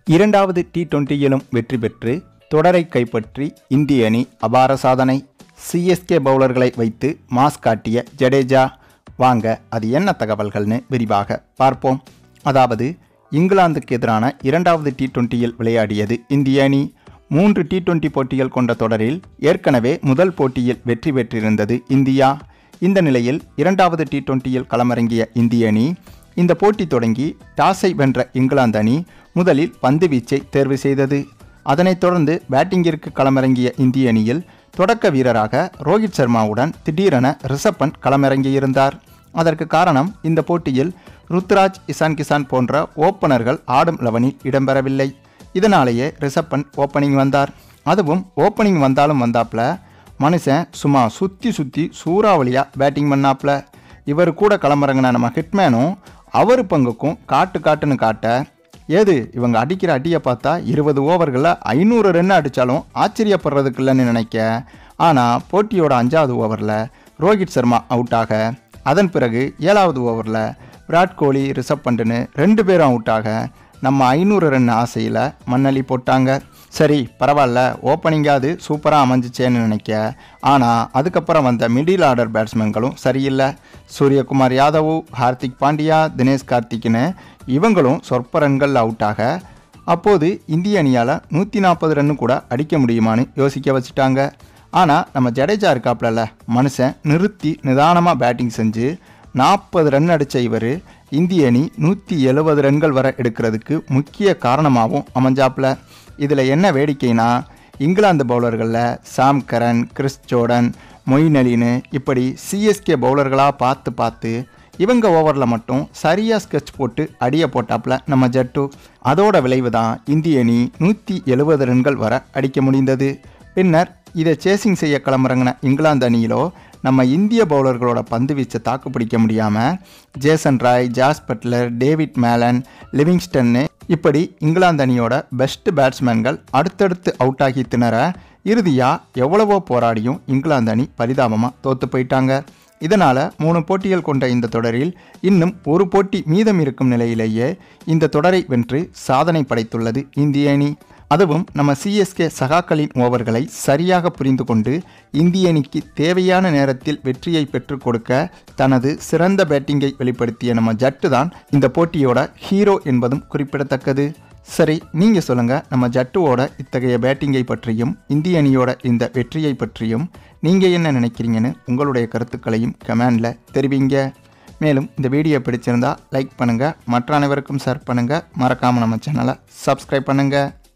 இரண்டாவது டி டுவெண்ட்டியிலும் வெற்றி பெற்று தொடரை கைப்பற்றி இந்திய அணி அபார சாதனை சிஎஸ்கே பவுலர்களை வைத்து மாஸ் காட்டிய ஜடேஜா வாங்க அது என்ன தகவல்கள்னு விரிவாக பார்ப்போம் அதாவது இங்கிலாந்துக்கு எதிரான இரண்டாவது டி டுவெண்ட்டியில் விளையாடியது இந்திய அணி மூன்று டி டுவெண்ட்டி போட்டிகள் கொண்ட தொடரில் ஏற்கனவே முதல் போட்டியில் வெற்றி பெற்றிருந்தது இந்தியா இந்த நிலையில் இரண்டாவது டி டுவெண்ட்டியில் களமிறங்கிய இந்திய அணி இந்த போட்டி தொடங்கி டாஸை வென்ற இங்கிலாந்து அணி முதலில் பந்து வீச்சை தேர்வு செய்தது அதனைத் தொடர்ந்து பேட்டிங்கிற்கு களமிறங்கிய இந்திய அணியில் தொடக்க வீரராக ரோஹித் சர்மாவுடன் திடீரென ரிஷப் பண்ட் களமிறங்கியிருந்தார் அதற்கு காரணம் இந்த போட்டியில் ருத்ராஜ் இசான் கிசான் போன்ற ஓப்பனர்கள் ஆடும் லெவனில் இடம்பெறவில்லை இதனாலேயே ரிஷப் பண்ட் ஓப்பனிங் வந்தார் அதுவும் ஓப்பனிங் வந்தாலும் வந்தாப்புல மனுஷன் சும்மா சுற்றி சுற்றி சூறாவளியாக பேட்டிங் பண்ணாப்புல இவர் கூட களமிறங்கின நம்ம ஹிட்மேனும் அவர் பங்குக்கும் காட்டு காட்டுன்னு காட்ட ஏது இவங்க அடிக்கிற அடியை பார்த்தா இருபது ஓவர்களில் ஐநூறு ரன் அடித்தாலும் ஆச்சரியப்படுறதுக்கு இல்லைன்னு நினைக்க ஆனால் போட்டியோட அஞ்சாவது ஓவரில் ரோஹித் சர்மா அவுட் ஆக அதன் பிறகு ஏழாவது ஓவரில் விராட் கோலி ரிஷப் பண்ட்டுன்னு ரெண்டு பேரும் அவுட் ஆக நம்ம ஐநூறு ரன் ஆசையில் மண்ணள்ளி போட்டாங்க சரி பரவாயில்ல ஓப்பனிங்காவது சூப்பராக அமைஞ்சிச்சேன்னு நினைக்க ஆனால் அதுக்கப்புறம் வந்த மிடில் ஆர்டர் பேட்ஸ்மேன்களும் சரியில்லை சூரியகுமார் யாதவ் ஹார்திக் பாண்டியா தினேஷ் கார்த்திக்னு இவங்களும் சொற்ப ரன்கள் அவுட் ஆக அப்போது இந்திய அணியால் நூற்றி நாற்பது ரன்னு கூட அடிக்க முடியுமான்னு யோசிக்க வச்சுட்டாங்க ஆனால் நம்ம ஜடேஜா இருக்காப்லல மனுஷன் நிறுத்தி நிதானமாக பேட்டிங் செஞ்சு நாற்பது ரன் அடித்த இவர் இந்திய அணி நூற்றி எழுபது ரன்கள் வர எடுக்கிறதுக்கு முக்கிய காரணமாகவும் அமைஞ்சாப்புல இதில் என்ன வேடிக்கைனா இங்கிலாந்து பவுலர்களில் Sam Curran Chris Jordan Moeen அலின்னு இப்படி சிஎஸ்கே பவுலர்களாக பார்த்து பார்த்து இவங்க ஓவரில் மட்டும் சரியாக ஸ்கெட்ச் போட்டு அடியை போட்டாப்புல நம்ம ஜட்டு அதோட விளைவு தான் இந்திய அணி நூற்றி எழுபது ரன்கள் வர அடிக்க முடிந்தது பின்னர் இதை சேசிங் செய்ய கிளம்புறங்கின இங்கிலாந்து அணியிலோ நம்ம இந்திய பவுலர்களோட பந்து வீச்சை தாக்கு பிடிக்க முடியாமல் Jason Roy Jos Buttler David Malan லிவிங்ஸ்டன்னு இப்படி இங்கிலாந்து அணியோட பெஸ்ட் பேட்ஸ்மேன்கள் அடுத்தடுத்து அவுட் ஆகி திணற இறுதியாக எவ்வளவோ போராடியும் இங்கிலாந்து அணி பரிதாபமாக தோற்று போயிட்டாங்க இதனால் மூணு போட்டிகள் கொண்ட இந்த தொடரில் இன்னும் ஒரு போட்டி மீதம் இருக்கும் நிலையிலேயே இந்த தொடரை வென்று சாதனை படைத்துள்ளது இந்திய அணி அதுவும் நம்ம சிஎஸ்கே சகாக்களின் ஓவர்களை சரியாக புரிந்து கொண்டு இந்திய அணிக்கு தேவையான நேரத்தில் வெற்றியை பெற்றுக் கொடுக்க தனது சிறந்த பேட்டிங்கை வெளிப்படுத்திய நம்ம ஜட்டு தான் இந்த போட்டியோட ஹீரோ என்பதும் குறிப்பிடத்தக்கது சரி நீங்கள் சொல்லுங்கள் நம்ம ஜட்டுவோட இத்தகைய பேட்டிங்கை பற்றியும் இந்திய அணியோட இந்த வெற்றியை பற்றியும் நீங்கள் என்ன நினைக்கிறீங்கன்னு உங்களுடைய கருத்துக்களையும் கமெண்டில் தெரிவிங்க மேலும் இந்த வீடியோ பிடிச்சிருந்தா லைக் பண்ணுங்கள் மற்ற அனைவருக்கும் ஷேர் பண்ணுங்கள் மறக்காமல் நம்ம சேனலை சப்ஸ்கிரைப் பண்ணுங்கள்